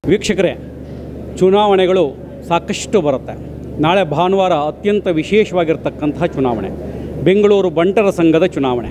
ವೀಕ್ಷಕರೇ ಚುನಾವಣೆಗಳು ಸಾಕಷ್ಟು ಬರುತ್ತೆ ನಾಳೆ ಭಾನುವಾರ ಅತ್ಯಂತ ವಿಶೇಷವಾಗಿರ್ತಕ್ಕಂತಹ ಚುನಾವಣೆ ಬೆಂಗಳೂರು ಬಂಟರ ಸಂಘದ ಚುನಾವಣೆ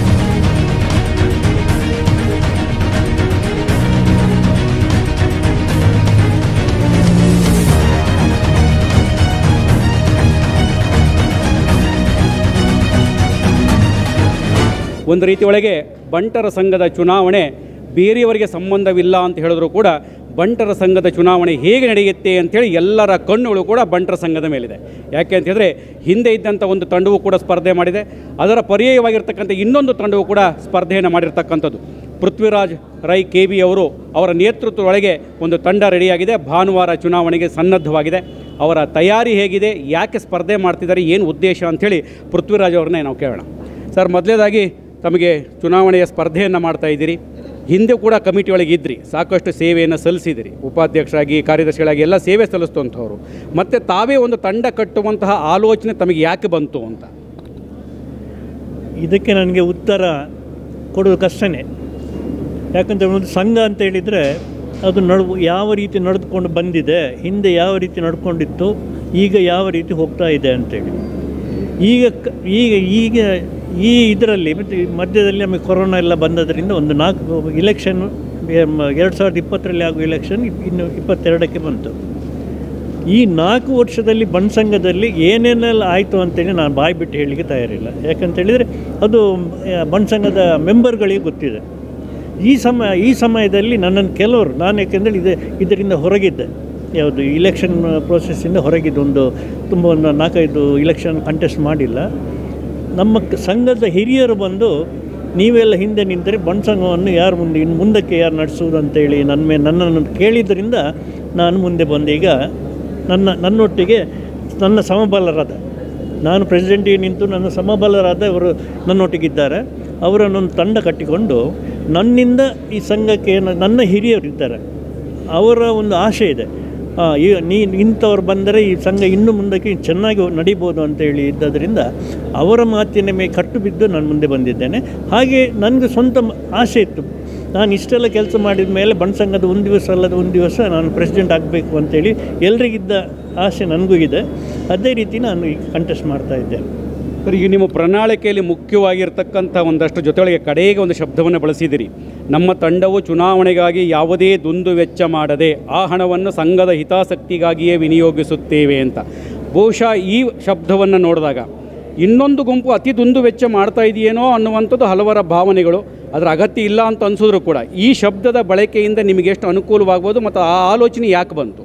ಒಂದು ರೀತಿ ಒಳಗೆ ಬಂಟರ ಸಂಘದ ಚುನಾವಣೆ ಬೇರೆಯವರಿಗೆ ಸಂಬಂಧವಿಲ್ಲ ಅಂತ ಹೇಳಿದ್ರು ಕೂಡ ಬಂಟರ ಸಂಘದ ಚುನಾವಣೆ ಹೇಗೆ ನಡೆಯುತ್ತೆ ಅಂಥೇಳಿ ಎಲ್ಲರ ಕಣ್ಣುಗಳು ಕೂಡ ಬಂಟರ ಸಂಘದ ಮೇಲಿದೆ ಯಾಕೆ ಅಂತ ಹೇಳಿದ್ರೆ ಹಿಂದೆ ಇದ್ದಂಥ ಒಂದು ತಂಡವು ಕೂಡ ಸ್ಪರ್ಧೆ ಮಾಡಿದೆ ಅದರ ಪರ್ಯಾಯವಾಗಿರ್ತಕ್ಕಂಥ ಇನ್ನೊಂದು ತಂಡವು ಕೂಡ ಸ್ಪರ್ಧೆಯನ್ನು ಮಾಡಿರ್ತಕ್ಕಂಥದ್ದು ಪೃಥ್ವಿರಾಜ್ ರೈ ಕೆ ಬಿ ಅವರು ಅವರ ನೇತೃತ್ವದೊಳಗೆ ಒಂದು ತಂಡ ರೆಡಿಯಾಗಿದೆ ಭಾನುವಾರ ಚುನಾವಣೆಗೆ ಸನ್ನದ್ಧವಾಗಿದೆ ಅವರ ತಯಾರಿ ಹೇಗಿದೆ ಯಾಕೆ ಸ್ಪರ್ಧೆ ಮಾಡ್ತಿದ್ದಾರೆ ಏನು ಉದ್ದೇಶ ಅಂಥೇಳಿ ಪೃಥ್ವಿರಾಜ್ ಅವ್ರನ್ನೇ ನಾವು ಕೇಳೋಣ ಸರ್ ಮೊದಲೇದಾಗಿ ತಮಗೆ ಚುನಾವಣೆಯ ಸ್ಪರ್ಧೆಯನ್ನು ಮಾಡ್ತಾ ಇದ್ದೀರಿ ಹಿಂದೆ ಕೂಡ ಕಮಿಟಿ ಒಳಗೆ ಇದ್ರಿ ಸಾಕಷ್ಟು ಸೇವೆಯನ್ನು ಸಲ್ಲಿಸಿದಿರಿ ಉಪಾಧ್ಯಕ್ಷರಾಗಿ ಕಾರ್ಯದರ್ಶಿಗಳಾಗಿ ಎಲ್ಲ ಸೇವೆ ಸಲ್ಲಿಸಿದಂಥವ್ರು ಮತ್ತು ತಾವೇ ಒಂದು ತಂಡ ಕಟ್ಟುವಂತಹ ಆಲೋಚನೆ ತಮಗೆ ಯಾಕೆ ಬಂತು ಅಂತ ಇದಕ್ಕೆ ನನಗೆ ಉತ್ತರ ಕೊಡೋದು ಕಷ್ಟನೇ ಯಾಕಂತ ಒಂದು ಸಂಘ ಅಂತ ಹೇಳಿದರೆ ಅದು ನಡು ಯಾವ ರೀತಿ ನಡೆದುಕೊಂಡು ಬಂದಿದೆ ಹಿಂದೆ ಯಾವ ರೀತಿ ನಡ್ಕೊಂಡಿತ್ತು ಈಗ ಯಾವ ರೀತಿ ಹೋಗ್ತಾ ಇದೆ ಅಂತೇಳಿ ಈಗ ಕ- ಈಗ ಈಗ ಈ ಇದರಲ್ಲಿ ಮತ್ತು ಈ ಮಧ್ಯದಲ್ಲಿ ನಮಗೆ ಕೊರೋನಾ ಎಲ್ಲ ಬಂದದರಿಂದ ಒಂದು ನಾಲ್ಕು ಇಲೆಕ್ಷನ್ ಎರಡು ಸಾವಿರದ ಇಪ್ಪತ್ತರಲ್ಲಿ ಆಗುವ ಇಲೆಕ್ಷನ್ ಇನ್ನು ಇಪ್ಪತ್ತೆರಡಕ್ಕೆ ಬಂತು ಈ ನಾಲ್ಕು ವರ್ಷದಲ್ಲಿ ಬಣ್ಸಂಘದಲ್ಲಿ ಏನೇನೆಲ್ಲ ಆಯಿತು ಅಂತೇಳಿ ನಾನು ಬಾಯಿ ಬಿಟ್ಟು ಹೇಳಲಿಕ್ಕೆ ತಯಾರಿಲ್ಲ ಯಾಕಂತ ಹೇಳಿದರೆ ಅದು ಆ, ಬಣ್ಸಂಘದ ಮೆಂಬರ್ಗಳಿಗೆ ಗೊತ್ತಿದೆ ಈ ಸಮಯ ಈ ಸಮಯದಲ್ಲಿ ನನ್ನನ್ನು ಕೆಲವರು ನಾನು ಯಾಕೆಂದರೆ ಇದೆ ಇದರಿಂದ ಹೊರಗಿದ್ದೆ ಯಾವುದು ಇಲೆಕ್ಷನ್ ಪ್ರೋಸೆಸ್ಸಿಂದ ಹೊರಗಿದ್ದು ಒಂದು ತುಂಬ ಒಂದು ನಾಲ್ಕೈದು ಇಲೆಕ್ಷನ್ ಕಂಟೆಸ್ಟ್ ಮಾಡಿಲ್ಲ ನಮ್ಮ ಕ- ಸಂಘದ ಹಿರಿಯರು ಬಂದು ನೀವೆಲ್ಲ ಹಿಂದೆ ನಿಂತರೆ ಬಣ್ಸಂಘವನ್ನು ಯಾರು ಮುಂದೆ ಇನ್ನು ಮುಂದಕ್ಕೆ ಯಾರು ನಡೆಸುವುದು ಅಂತೇಳಿ ನನ್ನ ಮೇಲೆ ನನ್ನನ್ನು ಕೇಳಿದ್ದರಿಂದ ನಾನು ಮುಂದೆ ಬಂದೆ ಈಗ ನನ್ನ ನನ್ನೊಟ್ಟಿಗೆ ನನ್ನ ಸಮಬಲರಾದ ನಾನು ಪ್ರೆಸಿಡೆಂಟಿಗೆ ನಿಂತು ನನ್ನ ಸಮಬಲರಾದ ಅವರು ನನ್ನೊಟ್ಟಿಗಿದ್ದಾರೆ ಅವರನ್ನೊಂದು ತಂಡ ಕಟ್ಟಿಕೊಂಡು ನನ್ನಿಂದ ಈ ಸಂಘಕ್ಕೆ ಏನು- ನನ್ನ ಹಿರಿಯರಿದ್ದಾರೆ ಅವರ ಒಂದು ಆಶೆ ಇದೆ ಆ, ಈ ನೀ ಇಂಥವ್ರು ಬಂದರೆ ಈ ಸಂಘ ಇನ್ನು ಮುಂದಕ್ಕೆ ಚೆನ್ನಾಗಿ ನಡಿಬೋದು ಅಂತೇಳಿ ಇದ್ದದರಿಂದ ಅವರ ಮಾತಿನ ಮೇಲೆ ಕಟ್ಟು ಬಿದ್ದು ನಾನು ಮುಂದೆ ಬಂದಿದ್ದೇನೆ ಹಾಗೆ ನನಗೆ ಸ್ವಂತ ಮ- ಆಸೆ ಇತ್ತು ನಾನು ಇಷ್ಟೆಲ್ಲ ಕೆಲಸ ಮಾಡಿದ ಮೇಲೆ ಬಣ್ಸಂಘದ ಒಂದು ದಿವಸ ಅಲ್ಲದ ಒಂದು ದಿವಸ ನಾನು ಪ್ರೆಸಿಡೆಂಟ್ ಆಗಬೇಕು ಅಂತೇಳಿ ಎಲ್ರಿಗಿದ್ದ ಆಸೆ ನನಗೂ ಇದೆ ಅದೇ ರೀತಿ ನಾನು ಈಗ ಕಂಟೆಸ್ಟ್ ಮಾಡ್ತಾ ಇದ್ದೇನೆ ಸರ್ ಈಗ ನಿಮ್ಮ ಪ್ರಣಾಳಿಕೆಯಲ್ಲಿ ಮುಖ್ಯವಾಗಿರ್ತಕ್ಕಂಥ ಒಂದಷ್ಟು ಜೊತೆಯೊಳಗೆ ಕಡೆಗೆ ಒಂದು ಶಬ್ದವನ್ನು ಬಳಸಿದಿರಿ ನಮ್ಮ ತಂಡವು ಚುನಾವಣೆಗಾಗಿ ಯಾವುದೇ ದುಂದು ವೆಚ್ಚ ಮಾಡದೆ ಆ ಹಣವನ್ನು ಸಂಘದ ಹಿತಾಸಕ್ತಿಗಾಗಿಯೇ ವಿನಿಯೋಗಿಸುತ್ತೇವೆ ಅಂತ ಬಹುಶಃ ಈ ಶಬ್ದವನ್ನು ನೋಡಿದಾಗ ಇನ್ನೊಂದು ಗುಂಪು ಅತಿ ದುಂದು ವೆಚ್ಚ ಮಾಡ್ತಾ ಇದೆಯೇನೋ ಅನ್ನುವಂಥದ್ದು ಹಲವರ ಭಾವನೆಗಳು ಅದರ ಅಗತ್ಯ ಇಲ್ಲ ಅಂತ ಅನಿಸಿದ್ರು ಕೂಡ ಈ ಶಬ್ದದ ಬಳಕೆಯಿಂದ ನಿಮಗೆ ಎಷ್ಟು ಅನುಕೂಲವಾಗ್ಬೋದು ಮತ್ತು ಆ ಆಲೋಚನೆ ಯಾಕೆ ಬಂತು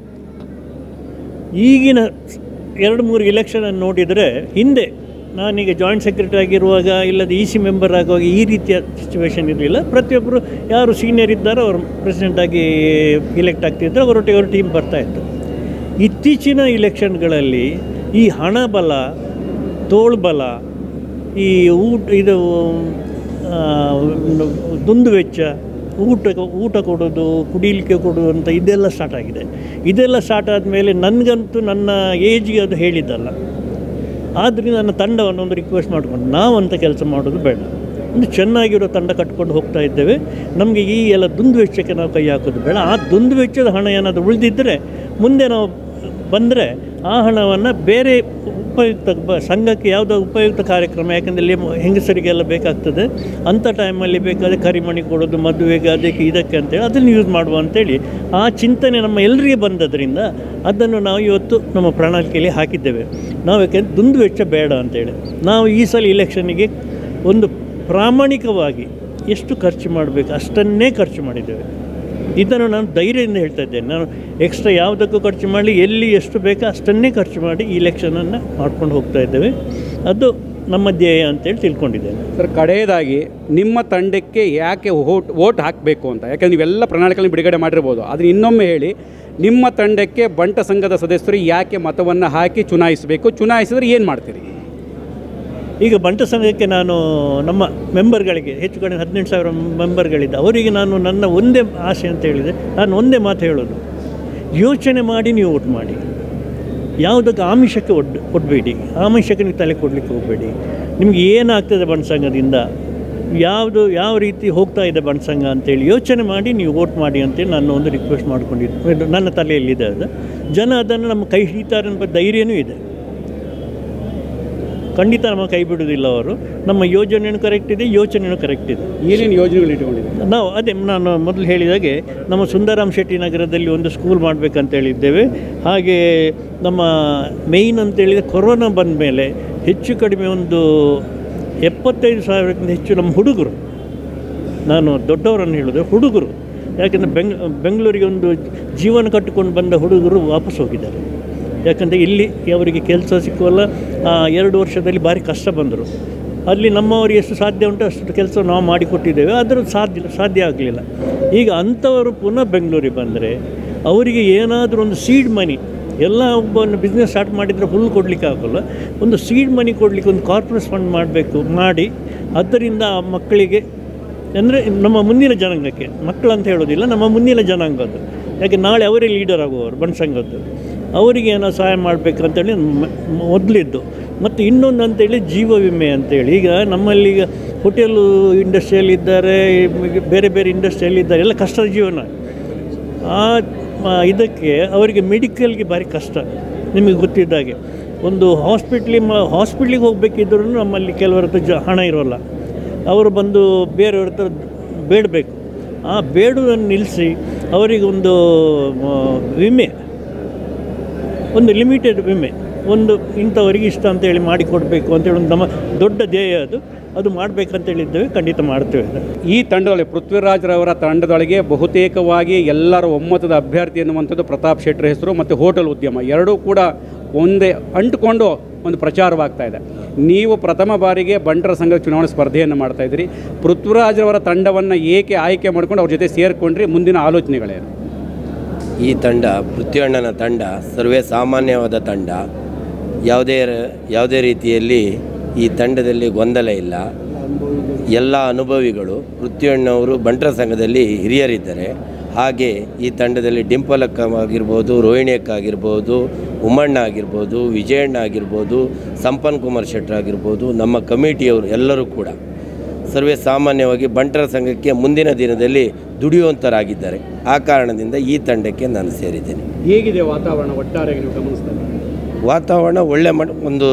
ಈಗಿನ ಎರಡು ಮೂರು ಇಲೆಕ್ಷನನ್ನು ನೋಡಿದರೆ ಹಿಂದೆ ನಾನೀಗ ಜಾಯಿಂಟ್ ಸೆಕ್ರೆಟರಿ ಆಗಿರುವಾಗ ಇಲ್ಲದ ಇ ಸಿ ಮೆಂಬರ್ ಆಗುವಾಗ ಈ ರೀತಿಯ ಸಿಚುವೇಶನ್ ಇರಲಿಲ್ಲ ಪ್ರತಿಯೊಬ್ಬರು ಯಾರು ಸೀನಿಯರ್ ಇದ್ದಾರೋ ಅವರು ಪ್ರೆಸಿಡೆಂಟಾಗಿ ಇಲೆಕ್ಟ್ ಆಗ್ತಿದ್ರು ಅವರೊಟ್ಟಿಗೆ ಅವ್ರ ಟೀಮ್ ಬರ್ತಾಯಿತ್ತು ಇತ್ತೀಚಿನ ಇಲೆಕ್ಷನ್ಗಳಲ್ಲಿ ಈ ಹಣ ಬಲ ತೋಳ್ಬಲ ಈ ಊಟ ಇದು ಆ, ದುಂದು ವೆಚ್ಚ ಊಟ ಊಟ ಕೊಡೋದು ಕುಡಿಲಿಕ್ಕೆ ಕೊಡೋದು ಅಂತ ಇದೆಲ್ಲ ಸ್ಟಾರ್ಟ್ ಆಗಿದೆ ಇದೆಲ್ಲ ಸ್ಟಾರ್ಟ್ ಆದಮೇಲೆ ನನಗಂತೂ ನನ್ನ ಏಜ್ಗೆ ಅದು ಹೇಳಿದ್ದಲ್ಲ ಆದ್ದರಿಂದ ನನ್ನ ತಂಡವನ್ನು ಒಂದು ರಿಕ್ವೆಸ್ಟ್ ಮಾಡಿಕೊಂಡು ನಾವಂತ ಕೆಲಸ ಮಾಡೋದು ಬೇಡ ಒಂದು ಚೆನ್ನಾಗಿರೋ ತಂಡ ಕಟ್ಕೊಂಡು ಹೋಗ್ತಾ ಇದ್ದೇವೆ ನಮಗೆ ಈ ಎಲ್ಲ ದುಂದು ವೆಚ್ಚಕ್ಕೆ ನಾವು ಕೈ ಹಾಕೋದು ಬೇಡ ಆ ದುಂದು ವೆಚ್ಚದ ಹಣ ಏನಾದರೂ ಉಳಿದಿದ್ದರೆ ಮುಂದೆ ನಾವು ಬಂದರೆ ಆ ಹಣವನ್ನು ಬೇರೆ ಉಪಯುಕ್ತ ಬ ಸಂಘಕ್ಕೆ ಯಾವುದೋ ಉಪಯುಕ್ತ ಕಾರ್ಯಕ್ರಮ ಯಾಕೆಂದರೆ ಇಲ್ಲಿ ಹೆಂಗಸರಿಗೆಲ್ಲ ಬೇಕಾಗ್ತದೆ ಅಂಥ ಟೈಮಲ್ಲಿ ಬೇಕಾದರೆ ಕರಿಮಣಿ ಕೊಡೋದು ಮದುವೆಗೆ ಅದಕ್ಕೆ ಇದಕ್ಕೆ ಅಂತೇಳಿ ಅದನ್ನು ಯೂಸ್ ಮಾಡುವ ಅಂತೇಳಿ ಆ ಚಿಂತನೆ ನಮ್ಮ ಎಲ್ಲರಿಗೆ ಬಂದದ್ರಿಂದ ಅದನ್ನು ನಾವು ಇವತ್ತು ನಮ್ಮ ಪ್ರಣಾಳಿಕೆಯಲ್ಲಿ ಹಾಕಿದ್ದೇವೆ ನಾವು ಯಾಕೆಂದ್ರೆ ದುಂದು ವೆಚ್ಚ ಬೇಡ ಅಂತೇಳಿ ನಾವು ಈ ಸಲ ಇಲೆಕ್ಷನ್ನಿಗೆ ಒಂದು ಪ್ರಾಮಾಣಿಕವಾಗಿ ಎಷ್ಟು ಖರ್ಚು ಮಾಡಬೇಕು ಅಷ್ಟನ್ನೇ ಖರ್ಚು ಮಾಡಿದ್ದೇವೆ ಇದನ್ನು ನಾನು ಧೈರ್ಯದಿಂದ ಹೇಳ್ತಾ ಇದ್ದೇನೆ ನಾನು ಎಕ್ಸ್ಟ್ರಾ ಯಾವುದಕ್ಕೂ ಖರ್ಚು ಮಾಡಲಿ ಎಲ್ಲಿ ಎಷ್ಟು ಬೇಕೋ ಅಷ್ಟನ್ನೇ ಖರ್ಚು ಮಾಡಿ ಈ ಇಲೆಕ್ಷನನ್ನು ಮಾಡ್ಕೊಂಡು ಹೋಗ್ತಾ ಇದ್ದೇವೆ ಅದು ನಮ್ಮ ಧ್ಯೇಯ ಅಂತೇಳಿ ತಿಳ್ಕೊಂಡಿದ್ದೇನೆ ಸರ್ ಕಡೆಯದಾಗಿ ನಿಮ್ಮ ತಂಡಕ್ಕೆ ಯಾಕೆ ವೋಟ್ ವೋಟ್ ಹಾಕಬೇಕು ಅಂತ ಯಾಕಂದ್ರೆ ನೀವೆಲ್ಲ ಪ್ರಣಾಳಿಕೆಗಳನ್ನು ಬಿಡುಗಡೆ ಮಾಡಿರ್ಬೋದು ಅದನ್ನು ಇನ್ನೊಮ್ಮೆ ಹೇಳಿ ನಿಮ್ಮ ತಂಡಕ್ಕೆ ಬಂಟ ಸಂಘದ ಸದಸ್ಯರು ಯಾಕೆ ಮತವನ್ನು ಹಾಕಿ ಚುನಾಯಿಸಬೇಕು ಚುನಾಯಿಸಿದ್ರೆ ಏನು ಮಾಡ್ತೀರಿ ಈಗ ಬಂಟ ಸಂಘಕ್ಕೆ ನಾನು ನಮ್ಮ ಮೆಂಬರ್ಗಳಿಗೆ ಹೆಚ್ಚು ಕಡಿಮೆ ಹದಿನೆಂಟು ಸಾವಿರ ಮೆಂಬರ್ಗಳಿದ್ದ ಅವರಿಗೆ ನಾನು ನನ್ನ ಒಂದೇ ಆಸೆ ಅಂತ ಹೇಳಿದೆ ನಾನು ಒಂದೇ ಮಾತು ಹೇಳೋದು ಯೋಚನೆ ಮಾಡಿ ನೀವು ವೋಟ್ ಮಾಡಿ ಯಾವುದಕ್ಕೆ ಆಮಿಷಕ್ಕೆ ಒಡ್ ಕೊಡಬೇಡಿ ಆಮಿಷಕ್ಕೆ ನೀವು ತಲೆ ಕೊಡಲಿಕ್ಕೆ ಹೋಗಬೇಡಿ ನಿಮ್ಗೆ ಏನಾಗ್ತದೆ ಬಣ್ಣ ಸಂಘದಿಂದ ಯಾವುದು ಯಾವ ರೀತಿ ಹೋಗ್ತಾ ಇದೆ ಬಣ್ಸಂಗ ಅಂತೇಳಿ ಯೋಚನೆ ಮಾಡಿ ನೀವು ವೋಟ್ ಮಾಡಿ ಅಂತೇಳಿ ನಾನು ಒಂದು ರಿಕ್ವೆಸ್ಟ್ ಮಾಡ್ಕೊಂಡಿದ್ದೆ ಇದು ನನ್ನ ತಲೆಯಲ್ಲಿದೆ ಅದು ಜನ ಅದನ್ನು ನಮ್ಮ ಕೈ ಹಿಡಿತಾರೆ ಅನ್ನೋ ಧೈರ್ಯನೂ ಇದೆ ಖಂಡಿತ ನಮ್ಮ ಕೈ ಬಿಡುವುದಿಲ್ಲ ಅವರು ನಮ್ಮ ಯೋಜನೆಯೂ ಕರೆಕ್ಟ್ ಇದೆ ಯೋಚನೆಯೂ ಕರೆಕ್ಟ್ ಇದೆ ಏನೇನು ಯೋಜನೆಗಳು ಇಟ್ಕೊಂಡಿದ್ದೀವಿ ನಾವು ಅದೇ ನಾನು ಮೊದಲು ಹೇಳಿದಾಗೆ ನಮ್ಮ ಸುಂದರಾಮ್ ಶೆಟ್ಟಿ ನಗರದಲ್ಲಿ ಒಂದು ಸ್ಕೂಲ್ ಮಾಡಬೇಕಂತ ಹೇಳಿದ್ದೇವೆ ಹಾಗೆ ನಮ್ಮ ಮೇಯ್ನ್ ಅಂತ ಹೇಳಿದರೆ ಕೊರೋನಾ ಬಂದ ಮೇಲೆ ಹೆಚ್ಚು ಕಡಿಮೆ ಒಂದು ಎಪ್ಪತ್ತೈದು ಸಾವಿರಕ್ಕಿಂತ ಹೆಚ್ಚು ನಮ್ಮ ಹುಡುಗರು ನಾನು ದೊಡ್ಡವರನ್ನು ಹೇಳಿದೆ ಹುಡುಗರು ಯಾಕೆಂದರೆ ಬೆಂಗ್ ಬೆಂಗಳೂರಿಗೆ ಒಂದು ಜೀವನ ಕಟ್ಟಿಕೊಂಡು ಬಂದ ಹುಡುಗರು ವಾಪಸ್ ಹೋಗಿದ್ದಾರೆ ಯಾಕಂದರೆ ಇಲ್ಲಿ ಅವರಿಗೆ ಕೆಲಸ ಸಿಕ್ಕುವಲ್ಲ ಆ, ಎರಡು ವರ್ಷದಲ್ಲಿ ಭಾರಿ ಕಷ್ಟ ಬಂದರು ಅಲ್ಲಿ ನಮ್ಮವರಿಗೆ ಎಷ್ಟು ಸಾಧ್ಯ ಉಂಟು ಅಷ್ಟು ಕೆಲಸ ನಾವು ಮಾಡಿಕೊಟ್ಟಿದ್ದೇವೆ ಅದರ ಸಾಧ್ಯ ಸಾಧ್ಯ ಆಗಲಿಲ್ಲ ಈಗ ಅಂಥವರು ಪುನಃ ಬೆಂಗಳೂರಿಗೆ ಬಂದರೆ ಅವರಿಗೆ ಏನಾದರೂ ಒಂದು ಸೀಡ್ ಮನಿ ಎಲ್ಲ ಒಬ್ಬನ ಬಿಸ್ನೆಸ್ ಸ್ಟಾರ್ಟ್ ಮಾಡಿದರೆ ಫುಲ್ ಕೊಡಲಿಕ್ಕೆ ಆಗೋಲ್ಲ ಒಂದು ಸೀಡ್ ಮನಿ ಕೊಡಲಿಕ್ಕೆ ಒಂದು ಕಾರ್ಪೊರೇಟ್ ಫಂಡ್ ಮಾಡಬೇಕು ಮಾಡಿ ಅದರಿಂದ ಆ ಮಕ್ಕಳಿಗೆ ಅಂದರೆ ನಮ್ಮ ಮುಂದಿನ ಜನಾಂಗಕ್ಕೆ ಮಕ್ಕಳು ಅಂತ ಹೇಳೋದಿಲ್ಲ ನಮ್ಮ ಮುಂದಿನ ಜನಾಂಗ ಅದು ಯಾಕೆ ನಾಳೆ ಅವರೇ ಲೀಡರ್ ಆಗುವವರು ಬಣ್ಸಂಗದ್ದು ಅವರಿಗೆ ಏನೋ ಸಹಾಯ ಮಾಡಬೇಕಂತೇಳಿ ಮೊದಲಿದ್ದು ಮತ್ತು ಇನ್ನೊಂದು ಅಂತೇಳಿ ಜೀವ ವಿಮೆ ಅಂತೇಳಿ ಈಗ ನಮ್ಮಲ್ಲಿ ಈಗ ಹೋಟೆಲು ಇಂಡಸ್ಟ್ರಿಯಲ್ಲಿ ಇದ್ದಾರೆ ಬೇರೆ ಬೇರೆ ಇಂಡಸ್ಟ್ರಿಯಲ್ಲಿ ಇದ್ದಾರೆ ಎಲ್ಲ ಕಷ್ಟದ ಜೀವನ ಆ ಆ, ಇದಕ್ಕೆ ಅವರಿಗೆ ಮೆಡಿಕಲ್ಗೆ ಭಾರಿ ಕಷ್ಟ ನಿಮಗೆ ಗೊತ್ತಿದ್ದಾಗೆ ಒಂದು ಹಾಸ್ಪಿಟ್ಲಿ ಮ ಹಾಸ್ಪಿಟ್ಲಿಗೆ ಹೋಗಬೇಕಿದ್ರೂ ನಮ್ಮಲ್ಲಿ ಕೆಲವರ ಹತ್ರ ಜ ಹಣ ಇರೋಲ್ಲ ಅವರು ಬಂದು ಬೇರೆಯವ್ರ ಹತ್ರ ಬೇಡಬೇಕು ಆ ಬೇಡುವುದನ್ನು ನಿಲ್ಲಿಸಿ ಅವರಿಗೆ ಒಂದು ಆ, ವಿಮೆ ಒಂದು ಲಿಮಿಟೆಡ್ ವಿಮೆ ಒಂದು ಇಂಥವರಿಗೆ ಇಷ್ಟ ಅಂತೇಳಿ ಮಾಡಿಕೊಡ್ಬೇಕು ಅಂತೇಳಿ ಒಂದು ನಮ್ಮ ದೊಡ್ಡ ಧ್ಯೇಯ ಅದು ಅದು ಮಾಡಬೇಕಂತೇಳಿದ್ದೇವೆ ಖಂಡಿತ ಮಾಡ್ತೇವೆ ಅದನ್ನು. ಈ ತಂಡದಲ್ಲಿ ಪೃಥ್ವಿರಾಜ್ರವರ ತಂಡದೊಳಗೆ ಬಹುತೇಕವಾಗಿ ಎಲ್ಲರ ಒಮ್ಮತದ ಅಭ್ಯರ್ಥಿ ಎನ್ನುವಂಥದ್ದು ಪ್ರತಾಪ್ ಶೆಟ್ಟರ್ ಹೆಸರು ಮತ್ತು ಹೋಟೆಲ್ ಉದ್ಯಮ ಎರಡೂ ಕೂಡ ಒಂದೇ ಅಂಟುಕೊಂಡು ಒಂದು ಪ್ರಚಾರವಾಗ್ತಾ ಇದೆ ನೀವು ಪ್ರಥಮ ಬಾರಿಗೆ ಬಂಟರ ಸಂಘದ ಚುನಾವಣೆ ಸ್ಪರ್ಧೆಯನ್ನು ಮಾಡ್ತಾ ಇದ್ದೀರಿ ಪೃಥ್ವಿರಾಜ್ರವರ ತಂಡವನ್ನು ಏಕೆ ಆಯ್ಕೆ ಮಾಡ್ಕೊಂಡು ಅವ್ರ ಜೊತೆ ಸೇರಿಕೊಂಡ್ರಿ ಮುಂದಿನ ಆಲೋಚನೆಗಳೇನು ಈ ತಂಡ ಪೃಥ್ವಿಯಣ್ಣನ ತಂಡ ಸರ್ವೇ ಸಾಮಾನ್ಯವಾದ ತಂಡ ಯಾವುದೇ ರ- ಯಾವುದೇ ರೀತಿಯಲ್ಲಿ ಈ ತಂಡದಲ್ಲಿ ಗೊಂದಲ ಇಲ್ಲ ಎಲ್ಲ ಅನುಭವಿಗಳು ಪೃಥ್ವಿಯಣ್ಣವರು ಬಂಟರ ಸಂಘದಲ್ಲಿ ಹಿರಿಯರಿದ್ದಾರೆ ಹಾಗೆ ಈ ತಂಡದಲ್ಲಿ ಡಿಂಪಲ್ ಅಕ್ಕ ಆಗಿರ್ಬೋದು ರೋಹಿಣಿ ಅಕ್ಕ ಆಗಿರ್ಬೋದು ಉಮ್ಮಣ್ಣ ಆಗಿರ್ಬೋದು ವಿಜಯಣ್ಣ ಆಗಿರ್ಬೋದು ಸಂಪನ್ ಕುಮಾರ್ ಶೆಟ್ಟರ್ ಆಗಿರ್ಬೋದು ನಮ್ಮ ಕಮಿಟಿಯವರು ಎಲ್ಲರೂ ಕೂಡ ಸರ್ವೇ ಸಾಮಾನ್ಯವಾಗಿ ಬಂಟರ ಸಂಘಕ್ಕೆ ಮುಂದಿನ ದಿನದಲ್ಲಿ ದುಡಿಯುವಂತರಾಗಿದ್ದಾರೆ ಆ ಕಾರಣದಿಂದ ಈ ತಂಡಕ್ಕೆ ನಾನು ಸೇರಿದ್ದೇನೆ ಹೇಗಿದೆ ವಾತಾವರಣ ಒಟ್ಟಾರೆ ನೀವು ಗಮನಿಸ್ತಾ ಇದ್ದೀರಿ? ವಾತಾವರಣ ಒಳ್ಳೆ ಮಟ್ಟ ಒಂದು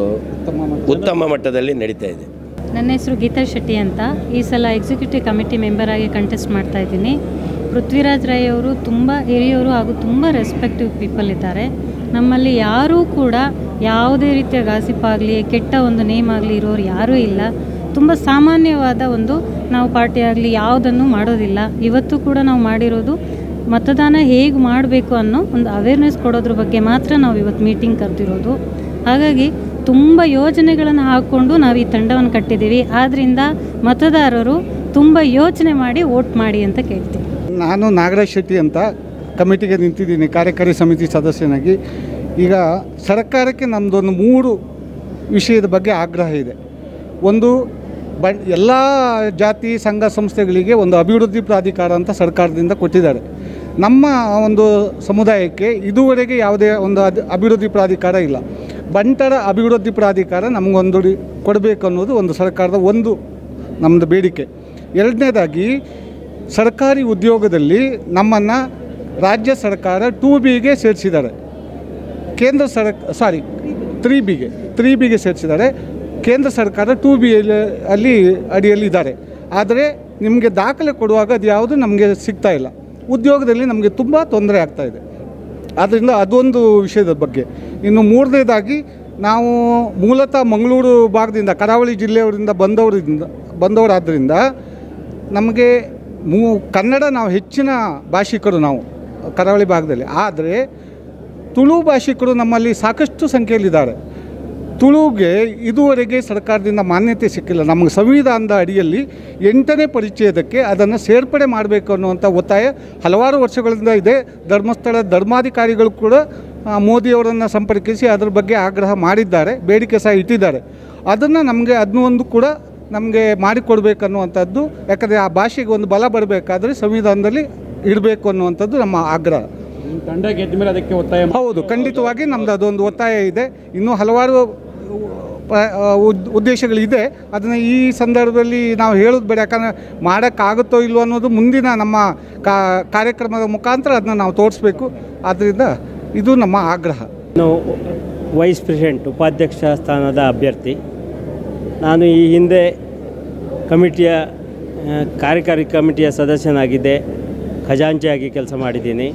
ಉತ್ತಮ ಮಟ್ಟದಲ್ಲಿ ನಡೀತಾ ಇದೆ ನನ್ನ ಹೆಸರು ಗೀತಾ ಶೆಟ್ಟಿ ಅಂತ ಈ ಸಲ ಎಕ್ಸಿಕ್ಯೂಟಿವ್ ಕಮಿಟಿ ಮೆಂಬರ್ ಆಗಿ ಕಂಟೆಸ್ಟ್ ಮಾಡ್ತಾ ಇದ್ದೀನಿ ಪೃಥ್ವಿರಾಜ್ ರೈ ಅವರು ತುಂಬ ಹಿರಿಯವರು ಹಾಗೂ ತುಂಬ ರೆಸ್ಪೆಕ್ಟಿವ್ ಪೀಪಲ್ ಇದ್ದಾರೆ ನಮ್ಮಲ್ಲಿ ಯಾರೂ ಕೂಡ ಯಾವುದೇ ರೀತಿಯ ಗಾಸಿಪ್ ಆಗಲಿ ಕೆಟ್ಟ ಒಂದು ನೇಮ್ ಆಗಲಿ ಇರೋರು ಯಾರೂ ಇಲ್ಲ ತುಂಬ ಸಾಮಾನ್ಯವಾದ ಒಂದು ನಾವು ಪಾರ್ಟಿ ಆಗಲಿ ಯಾವುದನ್ನು ಮಾಡೋದಿಲ್ಲ ಇವತ್ತು ಕೂಡ ನಾವು ಮಾಡಿರೋದು ಮತದಾನ ಹೇಗೆ ಮಾಡಬೇಕು ಅನ್ನೋ ಒಂದು ಅವೇರ್ನೆಸ್ ಕೊಡೋದ್ರ ಬಗ್ಗೆ ಮಾತ್ರ ನಾವು ಇವತ್ತು ಮೀಟಿಂಗ್ ಕರೆದಿರೋದು ಹಾಗಾಗಿ ತುಂಬ ಯೋಜನೆಗಳನ್ನು ಹಾಕ್ಕೊಂಡು ನಾವು ಈ ತಂಡವನ್ನು ಕಟ್ಟಿದ್ದೀವಿ ಆದ್ದರಿಂದ ಮತದಾರರು ತುಂಬ ಯೋಚನೆ ಮಾಡಿ ವೋಟ್ ಮಾಡಿ ಅಂತ ಕೇಳ್ತೀವಿ ನಾನು ನಾಗರಾಜ್ ಶೆಟ್ಟಿ ಅಂತ ಕಮಿಟಿಗೆ ನಿಂತಿದ್ದೀನಿ ಕಾರ್ಯಕಾರಿ ಸಮಿತಿ ಸದಸ್ಯನಾಗಿ ಈಗ ಸರ್ಕಾರಕ್ಕೆ ನಮ್ಮದೊಂದು ಮೂರು ವಿಷಯದ ಬಗ್ಗೆ ಆಗ್ರಹ ಇದೆ ಒಂದು ಬ ಎಲ್ಲ ಜಾತಿ ಸಂಘ ಸಂಸ್ಥೆಗಳಿಗೆ ಒಂದು ಅಭಿವೃದ್ಧಿ ಪ್ರಾಧಿಕಾರ ಅಂತ ಸರ್ಕಾರದಿಂದ ಕೊಟ್ಟಿದ್ದಾರೆ ನಮ್ಮ ಒಂದು ಸಮುದಾಯಕ್ಕೆ ಇದುವರೆಗೆ ಯಾವುದೇ ಒಂದು ಅದ್ ಅಭಿವೃದ್ಧಿ ಪ್ರಾಧಿಕಾರ ಇಲ್ಲ ಬಂಟರ ಅಭಿವೃದ್ಧಿ ಪ್ರಾಧಿಕಾರ ನಮಗೊಂದು ರಿ- ಕೊಡಬೇಕು ಅನ್ನೋದು ಒಂದು ಸರ್ಕಾರದ ಒಂದು ನಮ್ಮದು ಬೇಡಿಕೆ ಎರಡನೇದಾಗಿ ಸರ್ಕಾರಿ ಉದ್ಯೋಗದಲ್ಲಿ ನಮ್ಮನ್ನು ರಾಜ್ಯ ಸರ್ಕಾರ ಟೂ ಬಿಗೆ ಸೇರಿಸಿದ್ದಾರೆ ಕೇಂದ್ರ ಸರ್ ಸಾರಿ ತ್ರೀ ಬಿಗೆ ತ್ರೀ ಬಿಗೆ ಸೇರಿಸಿದ್ದಾರೆ ಕೇಂದ್ರ ಸರ್ಕಾರ ಟೂ ಬಿ ಅಲ್ಲಿ ಅಡಿಯಲ್ಲಿ ಇದ್ದಾರೆ ಆದರೆ ನಿಮಗೆ ದಾಖಲೆ ಕೊಡುವಾಗ ಅದು ಯಾವುದು ನಮಗೆ ಸಿಗ್ತಾ ಇಲ್ಲ ಉದ್ಯೋಗದಲ್ಲಿ ನಮಗೆ ತುಂಬ ತೊಂದರೆ ಆಗ್ತಾ ಇದೆ ಆದ್ದರಿಂದ ಅದೊಂದು ವಿಷಯದ ಬಗ್ಗೆ ಇನ್ನು ಮೂರನೇದಾಗಿ ನಾವು ಮೂಲತಃ ಮಂಗಳೂರು ಭಾಗದಿಂದ ಕರಾವಳಿ ಜಿಲ್ಲೆಯವರಿಂದ ಬಂದವರಿಂದ ಬಂದವರಾದ್ದರಿಂದ ನಮಗೆ ಮೂ ಕನ್ನಡ ನಾವು ಹೆಚ್ಚಿನ ಭಾಷಿಕರು ನಾವು ಕರಾವಳಿ ಭಾಗದಲ್ಲಿ ಆದರೆ ತುಳು ಭಾಷಿಕರು ನಮ್ಮಲ್ಲಿ ಸಾಕಷ್ಟು ಸಂಖ್ಯೆಯಲ್ಲಿದ್ದಾರೆ ತುಳುಗೆ ಇದುವರೆಗೆ ಸರ್ಕಾರದಿಂದ ಮಾನ್ಯತೆ ಸಿಕ್ಕಿಲ್ಲ ನಮಗೆ ಸಂವಿಧಾನದ ಅಡಿಯಲ್ಲಿ ಎಂಟನೇ ಪರಿಚಯದಕ್ಕೆ ಅದನ್ನು ಸೇರ್ಪಡೆ ಮಾಡಬೇಕು ಅನ್ನುವಂಥ ಒತ್ತಾಯ ಹಲವಾರು ವರ್ಷಗಳಿಂದ ಇದೆ ಧರ್ಮಸ್ಥಳ ಧರ್ಮಾಧಿಕಾರಿಗಳು ಕೂಡ ಆ, ಮೋದಿಯವರನ್ನು ಸಂಪರ್ಕಿಸಿ ಅದರ ಬಗ್ಗೆ ಆಗ್ರಹ ಮಾಡಿದ್ದಾರೆ ಬೇಡಿಕೆ ಸಹ ಇಟ್ಟಿದ್ದಾರೆ ಅದನ್ನು ನಮಗೆ ಅದನ್ನೂ ಒಂದು ಕೂಡ ನಮಗೆ ಮಾಡಿಕೊಡ್ಬೇಕನ್ನುವಂಥದ್ದು ಯಾಕಂದರೆ ಆ ಭಾಷೆಗೆ ಒಂದು ಬಲ ಬರಬೇಕಾದ್ರೆ ಸಂವಿಧಾನದಲ್ಲಿ ಇಡಬೇಕು ಅನ್ನುವಂಥದ್ದು ನಮ್ಮ ಆಗ್ರಹ ನಿಮ್ಮ ತಂಡ ಗೆದ್ದ ಮೇಲೆ ಅದಕ್ಕೆ ಒತ್ತಾಯ ಮಾಡಿ- ಹೌದು ಖಂಡಿತವಾಗಿ ನಮ್ಮದು ಅದೊಂದು ಒತ್ತಾಯ ಇದೆ ಇನ್ನೂ ಹಲವಾರು ಪ- ಆ, ಉದ್ ಉದ್ದೇಶಗಳಿದೆ ಅದನ್ನು ಈ ಸಂದರ್ಭದಲ್ಲಿ ನಾವು ಹೇಳೋದು ಬೇಡ ಯಾಕಂದರೆ ಮಾಡೋಕ್ಕಾಗುತ್ತೋ ಇಲ್ವೋ ಅನ್ನೋದು ಮುಂದಿನ ನಮ್ಮ ಕಾ ಕಾರ್ಯಕ್ರಮದ ಮುಖಾಂತರ ಅದನ್ನ ನಾವು ತೋರಿಸ್ಬೇಕು ಆದ್ದರಿಂದ ಇದು ನಮ್ಮ ಆಗ್ರಹ ನಾನು ವೈಸ್ ಪ್ರೆಸಿಡೆಂಟ್ ಉಪಾಧ್ಯಕ್ಷ ಸ್ಥಾನದ ಅಭ್ಯರ್ಥಿ ನಾನು ಈ ಹಿಂದೆ ಕಮಿಟಿಯ ಆ, ಕಾರ್ಯಕಾರಿ ಕಮಿಟಿಯ ಸದಸ್ಯನಾಗಿದ್ದೆ ಖಜಾಂಚಿಯಾಗಿ ಕೆಲಸ ಮಾಡಿದ್ದೀನಿ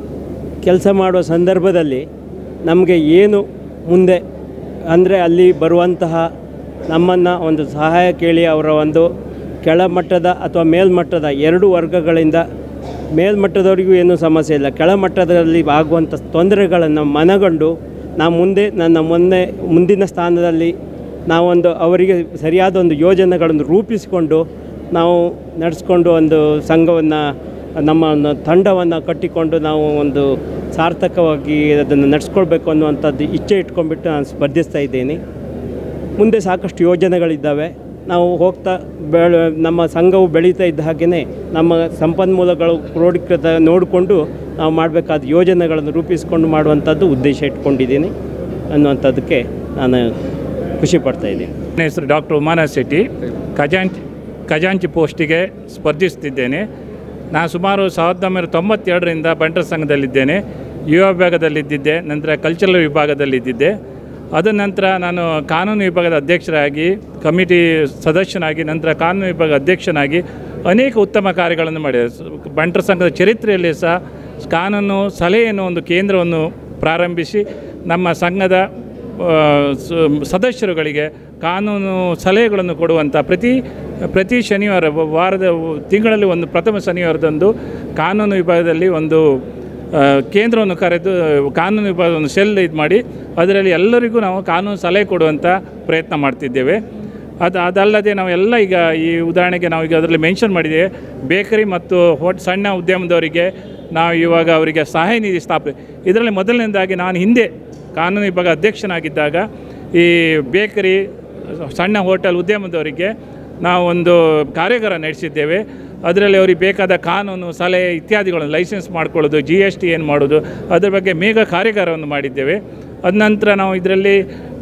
ಕೆಲಸ ಮಾಡುವ ಸಂದರ್ಭದಲ್ಲಿ ನಮಗೆ ಏನು ಮುಂದೆ ಅಂದರೆ ಅಲ್ಲಿ ಬರುವಂತಹ ನಮ್ಮನ್ನು ಒಂದು ಸಹಾಯ ಕೇಳಿ ಅವರ ಒಂದು ಕೆಳಮಟ್ಟದ ಅಥವಾ ಮೇಲ್ಮಟ್ಟದ ಎರಡು ವರ್ಗಗಳಿಂದ ಮೇಲ್ಮಟ್ಟದವರಿಗೂ ಏನೂ ಸಮಸ್ಯೆ ಇಲ್ಲ ಕೆಳಮಟ್ಟದಲ್ಲಿ ಆಗುವಂಥ ತೊಂದರೆಗಳನ್ನು ಮನಗಂಡು ನಾವು ಮುಂದೆ ನನ್ನ ಮೊನ್ನೆ ಮುಂದಿನ ಸ್ಥಾನದಲ್ಲಿ ನಾವೊಂದು ಅವರಿಗೆ ಸರಿಯಾದ ಒಂದು ಯೋಜನೆಗಳನ್ನು ರೂಪಿಸಿಕೊಂಡು ನಾವು ನಡೆಸ್ಕೊಂಡು ಒಂದು ಸಂಘವನ್ನು ನಮ್ಮ ಒಂದು ತಂಡವನ್ನು ಕಟ್ಟಿಕೊಂಡು ನಾವು ಒಂದು ಸಾರ್ಥಕವಾಗಿ ಅದನ್ನು ನಡೆಸ್ಕೊಳ್ಬೇಕು ಅನ್ನುವಂಥದ್ದು ಇಚ್ಛೆ ಇಟ್ಕೊಂಡ್ಬಿಟ್ಟು ನಾನು ಸ್ಪರ್ಧಿಸ್ತಾ ಇದ್ದೀನಿ ಮುಂದೆ ಸಾಕಷ್ಟು ಯೋಜನೆಗಳಿದ್ದಾವೆ ನಾವು ಹೋಗ್ತಾ ಬೆಳ ನಮ್ಮ ಸಂಘವು ಬೆಳೀತಾ ಇದ್ದ ಹಾಗೆಯೇ ನಮ್ಮ ಸಂಪನ್ಮೂಲಗಳು ಕ್ರೋಢೀಕೃತ ನೋಡಿಕೊಂಡು ನಾವು ಮಾಡಬೇಕಾದ ಯೋಜನೆಗಳನ್ನು ರೂಪಿಸಿಕೊಂಡು ಮಾಡುವಂಥದ್ದು ಉದ್ದೇಶ ಇಟ್ಕೊಂಡಿದ್ದೀನಿ ಅನ್ನುವಂಥದ್ದಕ್ಕೆ ನಾನು ಖುಷಿ ಪಡ್ತಾ ಇದ್ದೀನಿ ನನ್ನ ಹೆಸರು ಡಾಕ್ಟರ್ ಉಮಾನ ಶೆಟ್ಟಿ ಖಜಾಂಚಿ ಖಜಾಂಚಿ ಪೋಸ್ಟಿಗೆ ಸ್ಪರ್ಧಿಸುತ್ತಿದ್ದೇನೆ ನಾನು ಸುಮಾರು ಸಾವಿರದ ಒಂಬೈನೂರ ತೊಂಬತ್ತೆರಡರಿಂದ ಬಂಟರ ಸಂಘದಲ್ಲಿದ್ದೇನೆ ಯುವ ವಿಭಾಗದಲ್ಲಿದ್ದಿದ್ದೆ ನಂತರ ಕಲ್ಚರಲ್ ವಿಭಾಗದಲ್ಲಿದ್ದಿದ್ದೆ ಅದ ನಂತರ ನಾನು ಕಾನೂನು ವಿಭಾಗದ ಅಧ್ಯಕ್ಷರಾಗಿ ಕಮಿಟಿ ಸದಸ್ಯನಾಗಿ ನಂತರ ಕಾನೂನು ವಿಭಾಗ ಅಧ್ಯಕ್ಷನಾಗಿ ಅನೇಕ ಉತ್ತಮ ಕಾರ್ಯಗಳನ್ನು ಮಾಡಿದೆ ಸ- ಬಂಟರ ಸಂಘದ ಚರಿತ್ರೆಯಲ್ಲಿ ಸಹ ಕಾನೂನು ಸಲಹೆ ಎನ್ನುವ ಒಂದು ಕೇಂದ್ರವನ್ನು ಪ್ರಾರಂಭಿಸಿ ನಮ್ಮ ಸಂಘದ ಆ, ಸ- ಸದಸ್ಯರುಗಳಿಗೆ ಕಾನೂನು ಸಲಹೆಗಳನ್ನು ಕೊಡುವಂಥ ಪ್ರತಿ ಪ್ರತಿ ಶನಿವಾರ ವ- ವಾರದ ತಿಂಗಳಲ್ಲಿ ಒಂದು ಪ್ರಥಮ ಶನಿವಾರದಂದು ಕಾನೂನು ವಿಭಾಗದಲ್ಲಿ ಒಂದು ಆ, ಕೇಂದ್ರವನ್ನು ಕರೆದು ಕಾನೂನು ವಿಭಾಗವನ್ನು ಸೆಲ್ ಇದು ಮಾಡಿ ಅದರಲ್ಲಿ ಎಲ್ಲರಿಗೂ ನಾವು ಕಾನೂನು ಸಲಹೆ ಕೊಡುವಂಥ ಪ್ರಯತ್ನ ಮಾಡ್ತಿದ್ದೇವೆ ಅದು ಅದಲ್ಲದೆ ನಾವು ಎಲ್ಲ ಈಗ ಈ ಉದಾಹರಣೆಗೆ ನಾವು ಈಗ ಅದರಲ್ಲಿ ಮೆನ್ಷನ್ ಮಾಡಿದ್ದೇವೆ ಬೇಕರಿ ಮತ್ತು ಹೋಟ್ ಸಣ್ಣ ಉದ್ಯಮದವರಿಗೆ ನಾವು ಇವಾಗ ಅವರಿಗೆ ಸಹಾಯ ನಿಧಿ ಸ್ಥಾಪನೆ ಇದರಲ್ಲಿ ಮೊದಲನೇದಾಗಿ ನಾನು ಹಿಂದೆ ಕಾನೂನು ವಿಭಾಗ ಅಧ್ಯಕ್ಷನಾಗಿದ್ದಾಗ ಈ ಬೇಕರಿ ಸಣ್ಣ ಹೋಟೆಲ್ ಉದ್ಯಮದವರಿಗೆ ನಾವು ಒಂದು ಕಾರ್ಯಾಗಾರ ನಡೆಸಿದ್ದೇವೆ ಅದರಲ್ಲಿ ಅವ್ರಿಗೆ ಬೇಕಾದ ಕಾನೂನು ಸಲಹೆ ಇತ್ಯಾದಿಗಳನ್ನು ಲೈಸೆನ್ಸ್ ಮಾಡ್ಕೊಳ್ಳೋದು ಜಿ ಎಸ್ ಟಿ ಏನು ಮಾಡೋದು ಅದ್ರ ಬಗ್ಗೆ ಮೇಘ ಕಾರ್ಯಾಗಾರವನ್ನು ಮಾಡಿದ್ದೇವೆ ಅದ ನಂತರ ನಾವು ಇದರಲ್ಲಿ